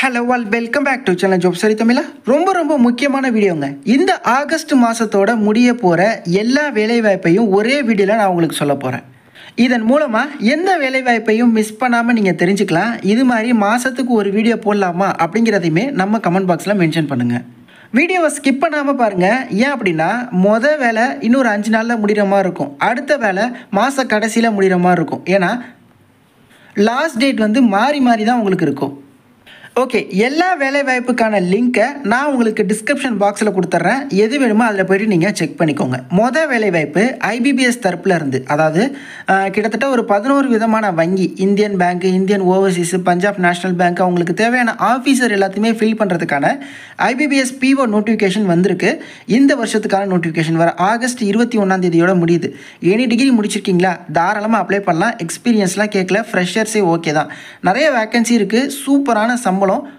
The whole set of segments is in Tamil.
hello all welcome back to channel job சரி தமிழா ரொம்ப ரொம்ப முக்கியமான வீடியோங்க இந்த ஆகஸ்ட் மாதத்தோட முடிய போகிற எல்லா வேலைவாய்ப்பையும் ஒரே வீடியோவில் நான் உங்களுக்கு சொல்ல போகிறேன் இதன் மூலமாக எந்த வேலைவாய்ப்பையும் மிஸ் பண்ணாமல் நீங்கள் தெரிஞ்சுக்கலாம் இது மாதிரி மாதத்துக்கு ஒரு வீடியோ போடலாமா அப்படிங்கிறதையுமே நம்ம கமெண்ட் பாக்ஸில் மென்ஷன் பண்ணுங்கள் வீடியோவை ஸ்கிப் பண்ணாமல் பாருங்கள் ஏன் அப்படின்னா மொதல் வேலை இன்னொரு அஞ்சு நாளில் முடிகிற மாதிரி இருக்கும் அடுத்த வேலை மாத கடைசியில் முடிகிற மாதிரி இருக்கும் ஏன்னா லாஸ்ட் டேட் வந்து மாறி மாறி தான் உங்களுக்கு இருக்கும் ஓகே எல்லா வேலைவாய்ப்புக்கான லிங்க்கை நான் உங்களுக்கு டிஸ்கிரிப்ஷன் பாக்ஸில் கொடுத்துட்றேன் எது வேணுமோ அதில் போயிட்டு நீங்கள் செக் பண்ணிக்கோங்க மொதல் வேலைவாய்ப்பு ஐபிபிஎஸ் தரப்புல இருந்து அதாவது அஹ், கிட்டத்தட்ட ஒரு பதினோரு விதமான வங்கி Indian bank Indian overseas Punjab national bank அவங்களுக்கு தேவையான ஆஃபீஸர் எல்லாத்தையுமே ஃபில் பண்ணுறதுக்கான ஐபிபிஎஸ் பிஓ நோட்டிஃபிகேஷன் வந்திருக்கு இந்த வருஷத்துக்கான நோட்டிஃபிகேஷன் வர ஆகஸ்ட் இருபத்தி ஒன்றாம் தேதியோட முடியுது எனி டிகிரி முடிச்சிருக்கீங்களா தாராளமாக அப்ளை பண்ணலாம் எக்ஸ்பீரியன்ஸ்லாம் கேட்கல ஃப்ரெஷர்ஸே ஓகே தான் நிறைய வேக்கன்சி இருக்குது சூப்பரான சம்பளம்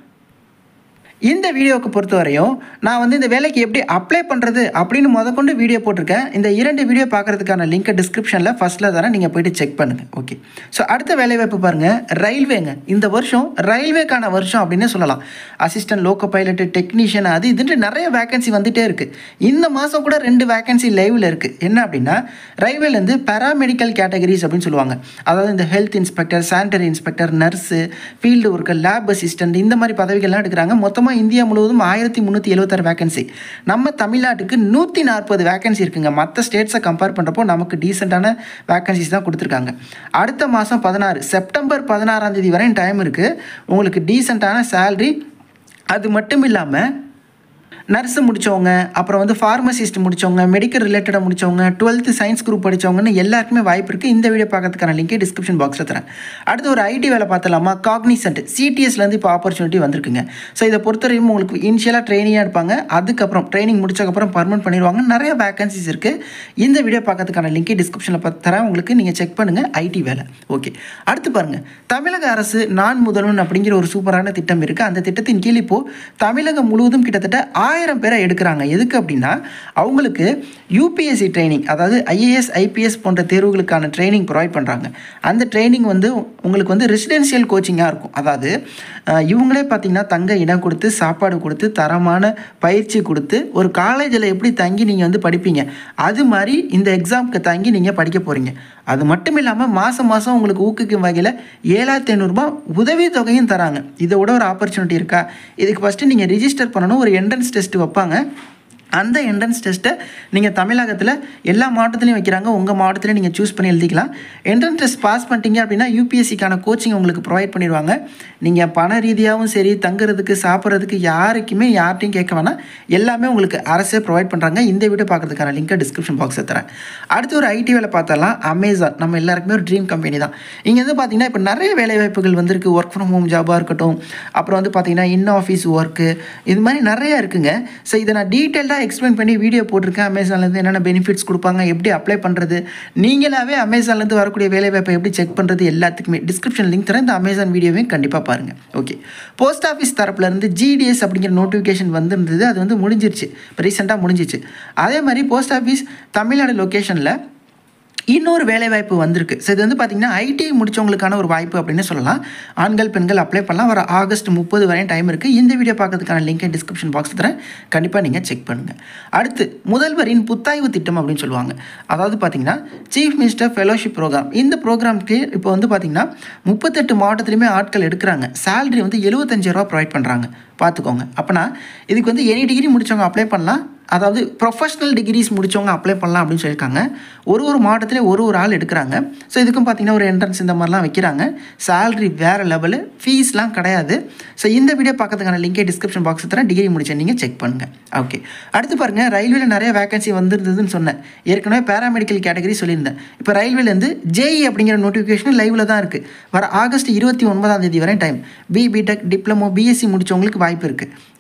இந்த வீடியோவுக்கு பொறுத்தவரையும் நான் வந்து இந்த வேலைக்கு எப்படி அப்ளை பண்ணுறது அப்படின்னு முதற்கொண்டு வீடியோ போட்டிருக்கேன் இந்த இரண்டு வீடியோ பார்க்குறதுக்கான லிங்க்கை டிஸ்கிரிப்ஷனில் ஃபஸ்ட்டில் தரேன் நீங்கள் போயிட்டு செக் பண்ணுங்கள் ஓகே ஸோ அடுத்த வேலைவாய்ப்பு பாருங்கள் ரயில்வேங்க இந்த வருஷம் ரயில்வேக்கான வருஷம் அப்படின்னு சொல்லலாம் அசிஸ்டன்ட் லோக்கோ பைலட்டு டெக்னீஷியன் அது இதுன்ட்டு நிறைய வேகன்சி வந்துகிட்டே இருக்குது இந்த மாதம் கூட ரெண்டு வேகன்சி லைவில் இருக்குது என்ன அப்படின்னா ரயில்வேலேருந்து பேராமெடிக்கல் கேட்டகரிஸ் அப்படின்னு சொல்லுவாங்க அதாவது இந்த health inspector sanitary inspector nurse field worker lab assistant இந்த மாதிரி பதவிகள்லாம் எடுக்கிறாங்க மொத்தமாக இந்தியா முழுவதும் ஆயிரத்தி முந்நூற்றி எழுபத்தாறு வேகன்சி நம்ம தமிழ்நாட்டுக்கு நூற்றி நாற்பது வேகன்சி இருக்குங்க மற்ற ஸ்டேட்ஸை கம்பேர் பண்ணுறப்போ நமக்கு டீசெண்டான வேகன்சிஸ் தான் கொடுத்துருக்காங்க அடுத்த மாதம் பதினாறு செப்டம்பர் பதினாறாம் தேதி வரையும் டைம் இருக்குது உங்களுக்கு டீசெண்டான சேல்ரி அது மட்டும் இல்லாமல் நர்ஸு முடித்தவங்க அப்புறம் வந்து ஃபார்மசிஸ்ட் முடித்தவங்க மெடிக்கல் ரிலேட்டடாக முடித்தவங்க டுவெல்த்து சயின்ஸ் குரூப் படித்தவங்கன்னு எல்லாருக்குமே வாய்ப்பு இருக்குது இந்த வீடியோ பார்க்கறதுக்கான லிங்க்கை டிஸ்கிரிப்ஷன் பாக்ஸில் தரேன் அடுத்து ஒரு ஐடி வேலை பார்த்தலாமா காக்னிசன்ட் சிடிஎஸ்லேருந்து இப்போ ஆப்பர்ச்சுனிட்டி வந்திருக்குங்க ஸோ இதை பொறுத்தவரையும் உங்களுக்கு இனிஷியலாக ட்ரைனிங்காக எடுப்பாங்க அதுக்கப்புறம் ட்ரைனிங் முடிச்சக்கப்புறம் பர்மனெண்ட் பண்ணிடுவாங்க நிறைய வேகன்சிஸ் இருக்குது இந்த வீடியோ பார்க்கறதுக்கான லிங்க்கை டிஸ்கிரிப்ஷனில் தரேன் உங்களுக்கு நீங்கள் செக் பண்ணுங்கள் ஐடி வேலை ஓகே அடுத்து பாருங்கள் தமிழக அரசு நான் முதல்வன் அப்படிங்கிற ஒரு சூப்பரான திட்டம் இருக்குது அந்த திட்டத்தின் கீழ் இப்போது தமிழகம் முழுவதும் கிட்டத்தட்ட ஆயிரம் பேரை எடுக்கிறாங்க எதுக்கு அப்படின்னா அவங்களுக்கு யூபிஎஸ்சி ட்ரைனிங் அதாவது ஐஏஎஸ் ஐபிஎஸ் போன்ற தேர்வுகளுக்கான ட்ரைனிங் ப்ரொவைட் பண்ணுறாங்க அந்த ட்ரைனிங் வந்து உங்களுக்கு வந்து ரெசிடென்ஷியல் கோச்சிங்காக இருக்கும் அதாவது அஹ், இவங்களே பார்த்தீங்கன்னா தங்க இடம் கொடுத்து சாப்பாடு கொடுத்து தரமான பயிற்சி கொடுத்து ஒரு காலேஜில் எப்படி தங்கி நீங்கள் வந்து படிப்பீங்க அது மாதிரி இந்த எக்ஸாமுக்கு தங்கி நீங்கள் படிக்க போகிறீங்க அது மட்டும் இல்லாமல் மாதம் மாதம் உங்களுக்கு ஊக்குவிக்கும் வகையில் ஏழாயிரத்தி ஐநூறுரூபா உதவி தொகையும் தராங்க இதை விட ஒரு ஆப்பர்ச்சுனிட்டி இருக்கா இதுக்கு ஃபஸ்ட்டு நீங்கள் ரிஜிஸ்டர் பண்ணணும் ஒரு என்ட்ரன்ஸ் டெஸ்ட் வைப்பாங்க அந்த என்ட்ரன்ஸ் டெஸ்ட்டை நீங்கள் தமிழகத்தில் எல்லா மாவட்டத்துலையும் வைக்கிறாங்க உங்கள் மாவட்டத்தில் நீங்கள் சூஸ் பண்ணி எழுதிக்கலாம் என்ட்ரன்ஸ் டெஸ்ட் பாஸ் பண்ணிட்டீங்க அப்படின்னா யூபிஎஸ்சிக்கான கோச்சிங் உங்களுக்கு ப்ரொவைட் பண்ணிடுவாங்க நீங்கள் பண ரீதியாகவும் சரி தங்குறதுக்கு சாப்பிட்றதுக்கு யாருக்குமே யார்ட்டையும் கேட்க வேணாம் எல்லாமே உங்களுக்கு அரசே ப்ரொவைட் பண்ணுறாங்க இந்த வீடியோ பார்க்கறதுக்கான லிங்க்கை டிஸ்கிரிப்ஷன் பாக்ஸில் தரேன் அடுத்து ஒரு ஐடி வேலை பார்த்தலாம் அமேசான் நம்ம எல்லாருக்குமே ஒரு ட்ரீம் கம்பெனி தான் இங்கே வந்து பார்த்தீங்கன்னா இப்போ நிறைய வேலைவாய்ப்புகள் வந்திருக்கு ஒர்க் ஃப்ரம் ஹோம் ஜாபாக இருக்கட்டும் அப்புறம் வந்து பார்த்தீங்கன்னா இன் ஆஃபீஸ் ஒர்க்கு இது மாதிரி நிறைய இருக்குங்க ஸோ இதை நான் டீட்டெயில்டாக எக்ஸ்பிளைன் பண்ணி வீடியோ போட்டிருக்கேன் அமேசான்லேருந்து என்னென்ன பெனிஃபிட்ஸ் கொடுப்பாங்க எப்படி அப்ளை பண்ணுறது நீங்களாவே அமேசான்லேருந்து வரக்கூடிய வேலைவாய்ப்பை எப்படி செக் பண்ணுறது எல்லாத்துக்குமே டிஸ்கிரிப்ஷன் லிங்க் தரேன் இந்த அமேசான் வீடியோவையும் கண்டிப்பாக பாருங்கள் ஓகே போஸ்ட் ஆஃபீஸ் தரப்புலேருந்து ஜிடிஎஸ் அப்படிங்கிற நோட்டிஃபிகேஷன் வந்திருந்தது அது வந்து முடிஞ்சிருச்சு இப்போ ரீசெண்டாக முடிஞ்சிச்சு அதே மாதிரி போஸ்ட் ஆஃபீஸ் தமிழ்நாடு லொக்கேஷனில் இன்னொரு வேலைவாய்ப்பு வந்திருக்கு ஸோ இது வந்து பார்த்திங்கன்னா ஐடி முடிச்சவங்களுக்கான ஒரு வாய்ப்பு அப்படின்னு சொல்லலாம் ஆண்கள் பெண்கள் அப்ளை பண்ணலாம் வர ஆகஸ்ட் முப்பது வரையும் டைம் இருக்குது இந்த வீடியோ பார்க்கறதுக்கான லிங்கை டிஸ்கிரிப்ஷன் பாக்ஸ் தரேன் கண்டிப்பாக நீங்கள் செக் பண்ணுங்கள் அடுத்து முதல்வரின் புத்தாய்வு திட்டம் அப்படின்னு சொல்லுவாங்க அதாவது பார்த்திங்கன்னா சீஃப் மினிஸ்டர் ஃபெலோஷிப் ப்ரோக்ராம் இந்த ப்ரோக்ராம்க்கு இப்போ வந்து பார்த்திங்கன்னா முப்பத்தெட்டு மாவட்டத்துலையுமே ஆட்கள் எடுக்கிறாங்க சேலரி வந்து எழுபத்தஞ்சு ரூபா ப்ரொவைட் பண்ணுறாங்க பார்த்துக்கோங்க அப்போனா இதுக்கு வந்து எனி டிகிரி முடித்தவங்க அப்ளை பண்ணலாம் அதாவது ப்ரொஃபஷ்னல் டிகிரிஸ் முடித்தவங்க அப்ளை பண்ணலாம் அப்படின்னு சொல்லியிருக்காங்க ஒரு ஒரு மாவட்டத்திலே ஒரு ஒரு ஆள் எடுக்கிறாங்க ஸோ இதுக்கும் பார்த்தீங்கன்னா ஒரு என்ட்ரன்ஸ் இந்த மாதிரிலாம் வைக்கிறாங்க சேலரி வேறு லெவலு ஃபீஸ்லாம் கிடையாது ஸோ இந்த வீடியோ பார்க்கறதுக்கான லிங்கை டிஸ்கிரிப்ஷன் பாக்ஸ் தரேன் டிகிரி முடிச்ச நீங்கள் செக் பண்ணுங்கள் ஓகே அடுத்து பாருங்கள் ரயில்வேல நிறைய வேகன்சி வந்திருந்ததுன்னு சொன்னேன் ஏற்கனவே பேராமெடிக்கல் கேட்டகரி சொல்லியிருந்தேன் இப்போ ரயில்வேலேருந்து ஜேஇ அப்படிங்கிற நோட்டிஃபிகேஷன் லைவில் தான் இருக்குது வர ஆகஸ்ட் இருபத்தி ஒன்பதாம் தேதி வரை time B BTech diploma BSc முடிச்சவங்களுக்கு வாய்ப்பு இருக்குது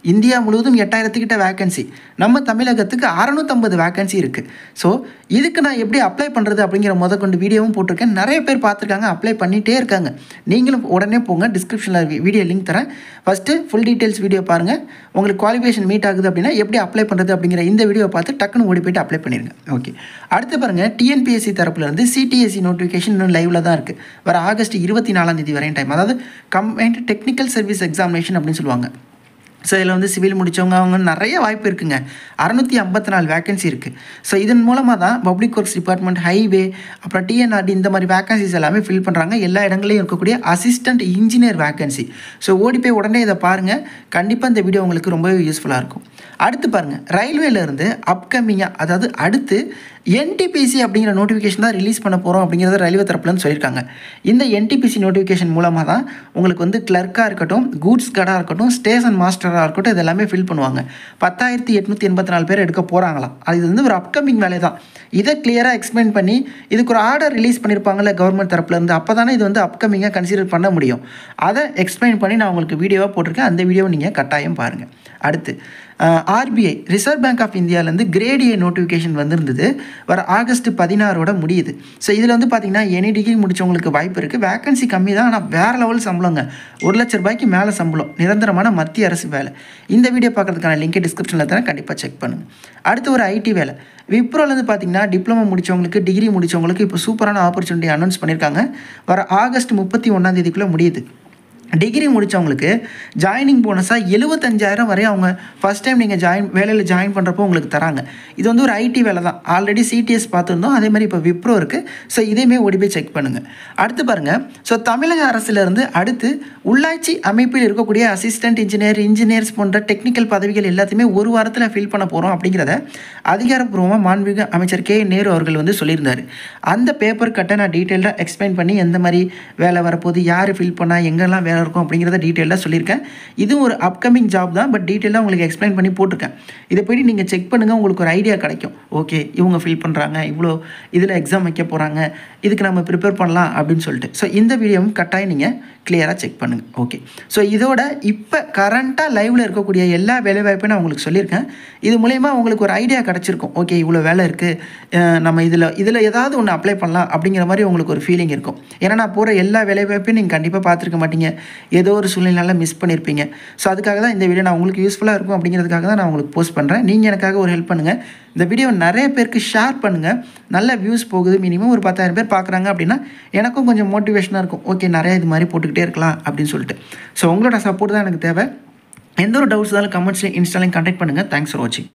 இந்தியா முழுவதும் எட்டாயிரத்துக்கிட்ட வேகன்சி நம்ம தமிழகத்துக்கு அறநூற்றம்பது வேகன்சி இருக்குது ஸோ இதுக்கு நான் எப்படி அப்ளை பண்ணுறது அப்படிங்கிற முத கொண்டு வீடியோவும் போட்டிருக்கேன் நிறைய பேர் பார்த்துருக்காங்க அப்ளை பண்ணிகிட்டே இருக்காங்க நீங்களும் உடனே போங்க டிஸ்கிரிப்ஷனில் வீடியோ லிங்க் தரேன் ஃபஸ்ட்டு ஃபுல் டீட்டெயில்ஸ் வீடியோ பாருங்கள் உங்களுக்கு குவாலிஃபிகேஷன் மீட் ஆகுது அப்படின்னா எப்படி அப்ளை பண்ணுறது அப்படிங்கிற இந்த வீடியோ பார்த்து டக்குன்னு ஓடி போயிட்டு அப்ளை பண்ணிடுங்க ஓகே அடுத்து பாருங்கள் டிஎன்பிஎஸ்சி தரப்புலேருந்து சிடிஎஸ்சி நோட்டிஃபிகேஷன் இன்னும் லைவில் தான் இருக்குது வர ஆகஸ்ட் இருபத்தி நாலாம் தேதி வரையும் டைம் அதாவது கம்பைன்ட் டெக்னிக்கல் சர்வீஸ் எக்ஸாமினேஷன் அப்படின்னு சொல்லுவாங்க ஸோ இதில் வந்து சிவில் முடித்தவங்க அவங்க நிறைய வாய்ப்பு இருக்குங்க அறநூற்றி ஐம்பத்தி நாலு வேகன்சி இருக்குது ஸோ இதன் மூலமாக தான் பப்ளிக் ஒர்க்ஸ் டிபார்ட்மெண்ட் ஹைவே அப்புறம் டிஎன்ஆர்டி இந்த மாதிரி வேகன்சிஸ் எல்லாமே ஃபில் பண்ணுறாங்க எல்லா இடங்களையும் இருக்கக்கூடிய அசிஸ்டன்ட் இன்ஜினியர் வேகன்சி ஸோ ஓடி போய் உடனே இதை பாருங்கள் கண்டிப்பாக இந்த வீடியோ உங்களுக்கு ரொம்பவே யூஸ்ஃபுல்லாக இருக்கும் அடுத்து பாருங்கள் ரயில்வேலேருந்து அப்கமிங்காக அதாவது அடுத்து என்டிபிசி அப்படிங்கிற நோட்டிஃபிகேஷன் தான் ரிலீஸ் பண்ண போகிறோம் அப்படிங்கிறத ரயில்வே தரப்புலன்னு சொல்லியிருக்காங்க இந்த என்டிபிசி நோட்டிஃபிகேஷன் மூலமாக தான் உங்களுக்கு வந்து கிளர்க்காக இருக்கட்டும் கூட்ஸ் கார்டாக இருக்கட்டும் ஸ்டேஷன் மாஸ்டராக இருக்கட்டும் இது எல்லாமே ஃபில் பண்ணுவாங்க பத்தாயிரத்தி எட்நூற்றி எண்பத்தி நாலு பேர் எடுக்க போகிறாங்களாம் அது வந்து ஒரு அப்கமிங் வேலை தான் இதை கிளியராக எக்ஸ்பிளைன் பண்ணி இதுக்கு ஒரு ஆர்டர் ரிலீஸ் பண்ணியிருப்பாங்கல்ல கவர்மெண்ட் தரப்புலேருந்து அப்போ தானே இது வந்து அப்கமிங்காக கன்சிடர் பண்ண முடியும் அதை எக்ஸ்பிளைன் பண்ணி நான் உங்களுக்கு வீடியோவாக போட்டிருக்கேன் அந்த வீடியோவை நீங்கள் கட்டாயம் பாருங்கள் அடுத்து ஆர்பிஐ ரிசர்வ் பேங்க் ஆஃப் இந்தியாவிலேருந்து கிரேட் ஏ நோட்டிஃபிகேஷன் வந்திருந்தது வர ஆகஸ்ட் பதினாறோட முடியுது ஸோ இதில் வந்து பார்த்தீங்கன்னா எனி டிகிரி முடித்தவங்களுக்கு வாய்ப்பு இருக்குது வேகன்சி கம்மி தான் ஆனால் வேறு லெவல் சம்பளங்க ஒரு லட்ச ரூபாய்க்கு மேலே சம்பளம் நிரந்தரமான மத்திய அரசு வேலை இந்த வீடியோ பார்க்குறதுக்கான லிங்க் டிஸ்கிரிப்ஷனில் தரேன் கண்டிப்பாக செக் பண்ணுங்கள் அடுத்து ஒரு ஐடி வேலை விப்ரோலேருந்து பார்த்தீங்கன்னா டிப்ளமோ முடித்தவங்களுக்கு டிகிரி முடித்தவங்களுக்கு இப்போ சூப்பரான ஆப்பர்ச்சுனிட்டி அனௌன்ஸ் பண்ணியிருக்காங்க வர ஆகஸ்ட் முப்பத்தி ஒன்றாம் தேதிக்குள்ளே முடியுது டிகிரி முடித்தவங்களுக்கு ஜாயினிங் போனஸாக எழுபத்தஞ்சாயிரம் வரை அவங்க ஃபஸ்ட் டைம் நீங்கள் ஜாயின் வேலையில் ஜாயின் பண்ணுறப்போ உங்களுக்கு தராங்க இது வந்து ஒரு ஐடி வேலை தான் ஆல்ரெடி சிடிஎஸ் பார்த்துருந்தோம் அதே மாதிரி இப்போ விப்ரோ இருக்குது ஸோ இதையுமே ஓடி போய் செக் பண்ணுங்கள் அடுத்து பாருங்கள் ஸோ தமிழக அரசுலேருந்து அடுத்து உள்ளாட்சி அமைப்பில் இருக்கக்கூடிய அசிஸ்டன்ட் இன்ஜினியர் இன்ஜினியர்ஸ் போன்ற டெக்னிக்கல் பதவிகள் எல்லாத்தையுமே ஒரு வாரத்தில் ஃபில் பண்ண போகிறோம் அப்படிங்கிறத அதிகாரப்பூர்வமாக மாண்புமிகு அமைச்சர் கே நேரு அவர்கள் வந்து சொல்லியிருந்தார் அந்த பேப்பர் கட்டை நான் டீட்டெயிலாக எக்ஸ்பிளைன் பண்ணி எந்த மாதிரி வேலை வரப்போகுது யார் ஃபில் பண்ணால் எங்கெல்லாம் வேலை இருக்கும் அப்படிங்கிறத டீட்டெயிலாக சொல்லியிருக்கேன் இதுவும் ஒரு அப்கமிங் ஜாப் தான் பட் டீட்டெயிலாக உங்களுக்கு எக்ஸ்பிளைன் பண்ணி போட்டிருக்கேன் இதை போயிட்டு நீங்கள் செக் பண்ணுங்கள் உங்களுக்கு ஒரு ஐடியா கிடைக்கும் ஓகே இவங்க ஃபில் பண்ணுறாங்க இவ்வளோ இதில் எக்ஸாம் வைக்க போகிறாங்க இதுக்கு நம்ம ப்ரிப்பேர் பண்ணலாம் அப்படின்னு சொல்லிட்டு ஸோ இந்த வீடியோவும் கட்டாயம் நீங்கள் கிளியராக செக் பண்ணுங்கள் ஓகே ஸோ இதோட இப்போ கரண்ட்டாக லைவில் இருக்கக்கூடிய எல்லா வேலைவாய்ப்பையும் நான் உங்களுக்கு சொல்லியிருக்கேன் இது மூலயமா உங்களுக்கு ஒரு ஐடியா கிடச்சிருக்கும் ஓகே இவ்வளோ வேலை இருக்குது நம்ம இதில் இதில் ஏதாவது ஒன்று அப்ளை பண்ணலாம் அப்படிங்கிற மாதிரி உங்களுக்கு ஒரு ஃபீலிங் இருக்கும் ஏன்னா நான் போகிற எல்லா வேலைவாய்ப்பையும் நீங்கள் கண்டிப்பாக பார்த்துருக்க மாட்டீங்க ஏதோ ஒரு சூழ்நிலையால் மிஸ் பண்ணியிருப்பீங்க ஸோ அதுக்காக தான் இந்த வீடியோ நான் உங்களுக்கு யூஸ்ஃபுல்லாக இருக்கும் அப்படிங்கிறதுக்காக தான் நான் உங்களுக்கு போஸ்ட் பண்ணுறேன் நீங்கள் எனக்காக ஒரு ஹெல்ப் பண்ணுங்கள் இந்த வீடியோ நிறைய பேருக்கு ஷேர் பண்ணுங்கள் நல்ல வியூஸ் போகுது மினிமம் ஒரு பத்தாயிரம் பேர் பார்க்குறாங்க அப்படின்னா எனக்கும் கொஞ்சம் மோட்டிவேஷனாக இருக்கும் ஓகே நிறைய இது மாதிரி போட்டுக்கிட்டே இருக்கலாம் அப்படின்னு சொல்லிட்டு ஸோ உங்களோட சப்போர்ட் தான் எனக்கு தேவை எந்த ஒரு டவுட்ஸ் இருந்தாலும் கமெண்ட்ஸ்லையும் இன்ஸ்டாலையும் கான்டாக்ட் பண்ணுங்கள் தேங்க்ஸ் ஃபார் வாட்சிங்